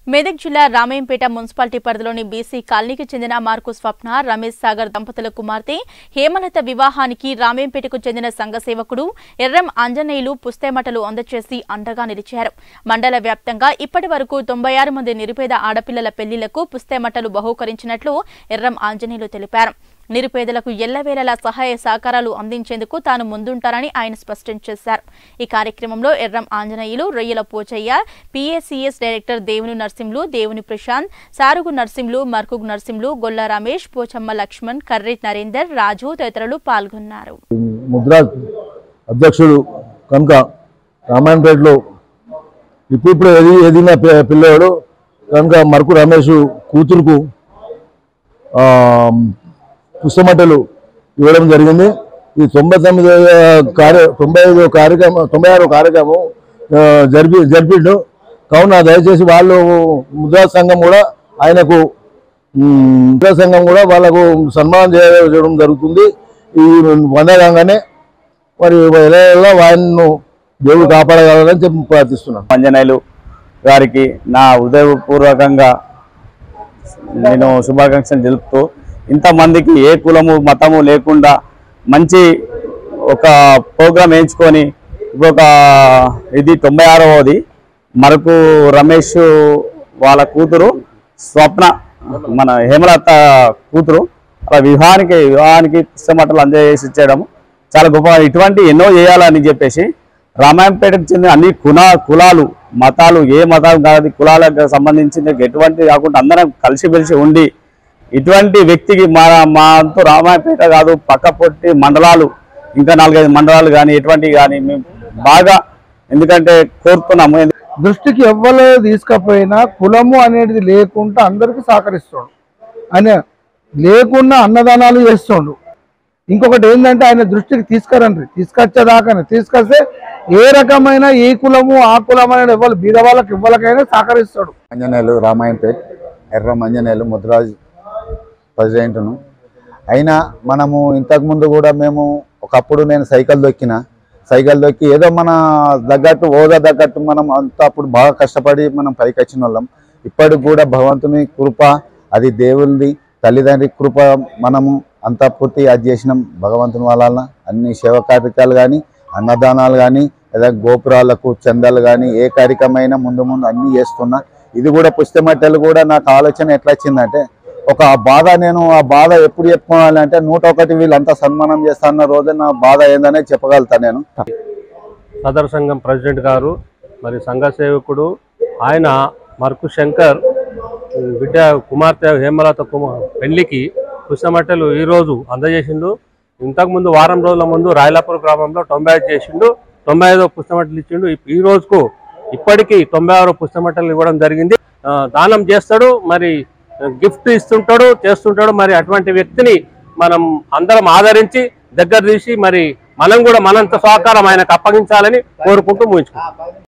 మెదక్ జిల్లా రామయ్యంపేట మున్సిపాలిటీ పరిధిలోని బీసీ కాలనీకి చెందిన మార్కు స్వప్న రమేష్ సాగర్ దంపతుల కుమార్తె హేమలత వివాహానికి రామయ్యంపేటకు చెందిన సంఘ సేవకుడు ఎర్రం ఆంజనేయులు పుస్తెమటలు అందచేసి అండగా నిలిచారు మండల వ్యాప్తంగా ఇప్పటి వరకు తొంభై ఆరు మంది నిరుపేద ఆడపిల్లల పెళ్లిళ్లకు పుస్తెమటలు బహూకరించినట్లు ఎర్రం ఆంజనేయులు తెలిపారు నిరుపేదలకు ఎల్లవేళలా సహాయ సహకారాలు అందించేందుకు తాను ముందుంటారని ఆయన స్పష్టం చేశారు ఈ కార్యక్రమంలో ఎర్రం ఆంజనేయులు రొయ్యల పోచయ్య పిఏసిఎస్ డైరెక్టర్ దేవుని నర్సింహులు దేవుని ప్రశాంత్ సారుగు నర్సింహులు మర్కుగ్ నర్సింహులు గొల్ల రమేష్ పోచమ్మ లక్ష్మణ్ కర్రి నరేందర్ రాజు తదితరులు పాల్గొన్నారు ముద్రా అధ్యక్షుడు కనుక రామాయణపేటలో ఇప్పుడు ఎది ఎదిగిన పి- పిల్లవాడు కనుక మరకు రమేష్ కూతురుకు ఆ, పుస్తమట్టలు ఇవ్వడం జరిగింది ఈ తొంభై తొమ్మిది కార్య తొంభై ఐదు కార్యక్రమం తొంభై ఆరు కార్యక్రమం ఆ, జరిపి జరిపిండు కావున దయచేసి వాళ్ళు ముద్రా సంఘం కూడా ఆయనకు ఉమ్, ముద్రా సంఘం కూడా వాళ్ళకు సన్మానం చేయడం జరుగుతుంది ఈ వందకంగానే మరి ఎలా ఆయన్ను దేవుడు కాపాడగలరని చెప్పి ప్రార్థిస్తున్నాను అంజనేయులు గారికి నా హృదయపూర్వకంగా నేను శుభాకాంక్షలు తెలుపుతూ ఇంతమందికి ఏ కులము మతము లేకుండా మంచి ఒక ప్రోగ్రాం వేయించుకొని ఇప్పుడు ఒక ఇది తొంభై ఆరవది మరకు రమేష్ వాళ్ళ కూతురు స్వప్న మన హేమలత కూతురు అలా వివాహానికి వివాహానికి పుస్తమట్టలు అందజేసి ఇచ్చేయడం చాలా గొప్ప ఇటువంటి ఎన్నో చేయాలని చెప్పేసి రామాయంపేటకు చెందిన అన్ని కుల కులాలు మతాలు ఏ మతం కాదు కులాలకు సంబంధించిన ఎటువంటి కాకుండా అందరం కలిసిమెలిసి ఉండి ఇటువంటి వ్యక్తికి మా మా అంతు రామాయపేట కాదు పక్క పొట్టి మండలాలు ఇంకా నాలుగైదు మండలాలు కానీ ఎటువంటి కానీ మేము బాగా ఎందుకంటే కోరుతున్నాము దృష్టికి ఎవ్వరు తీసుకపోయినా కులము అనేది లేకుండా అందరికి సహకరిస్తాడు ఆయన లేకుండా అన్నదానాలు చేస్తుండు ఇంకొకటి ఏంటంటే ఆయన దృష్టికి తీసుకురండి తీసుకొచ్చేదాకా తీసుకొస్తే ఏ రకమైన ఏ కులము ఆ కులం అనేది ఎవరు బీద వాళ్ళకి ఇవ్వలకైనా సహకరిస్తాడు అంజనేయులు రామాయంపేట్ ఎర్రం అంజనేయులు ముద్రాజ్ ప్రెసిడెంట్ను అయినా మనము ఇంతకుముందు కూడా మేము ఒకప్పుడు నేను సైకిల్ దొక్కిన సైకిల్ దొక్కి ఏదో మన తగ్గట్టు హోదా తగ్గట్టు మనం అంతా అప్పుడు బాగా కష్టపడి మనం పైకి వచ్చిన వాళ్ళం ఇప్పటికి కూడా భగవంతుని కృప అది దేవునిది తల్లిదండ్రి కృప మనము అంతా పూర్తి అది చేసినాం భగవంతుని వలన అన్ని సేవ కార్యక్రమాలు కానీ అన్నదానాలు కానీ లేదా గోపురాలకు చందాలు కానీ ఏ కార్యక్రమం ముందు ముందు అన్నీ చేస్తున్నా ఇది కూడా పుస్తమట్టెలు కూడా నాకు ఆలోచన ఎట్లా వచ్చిందంటే ఒక బాధ నేను ఆ బాధ ఎప్పుడు చెప్పుకోవాలంటే నూట ఒకటి వీళ్ళంతా సన్మానం చేస్తా అన్న రోజు నా బాధ ఏందనే చెప్పగలుగుతా నేను సదర్ సంఘం ప్రెసిడెంట్ గారు మరి సంఘ సేవకుడు ఆయన మర్కు శంకర్ బిడ్డ కుమార్తె హేమలత కుమార్ పెళ్లికి పుస్తమట్టెలు ఈరోజు అందజేసిండు ఇంతకుముందు వారం రోజుల ముందు రాయలాపూర్ గ్రామంలో తొంభై ఐదు చేసిండు తొంభై ఐదో పుస్తమట్టలు ఇచ్చిండు ఇప్- ఈ రోజుకు ఇప్పటికీ తొంభై ఆరు పుస్తమట్టలు ఇవ్వడం జరిగింది ఆ, దానం చేస్తాడు మరి గిఫ్ట్ ఇస్తుంటాడు చేస్తుంటాడు మరి అటువంటి వ్యక్తిని మనం అందరం ఆదరించి దగ్గర తీసి మరి మనం కూడా మనంత సహకారం ఆయనకు అప్పగించాలని కోరుకుంటూ ముగించుకుంటాం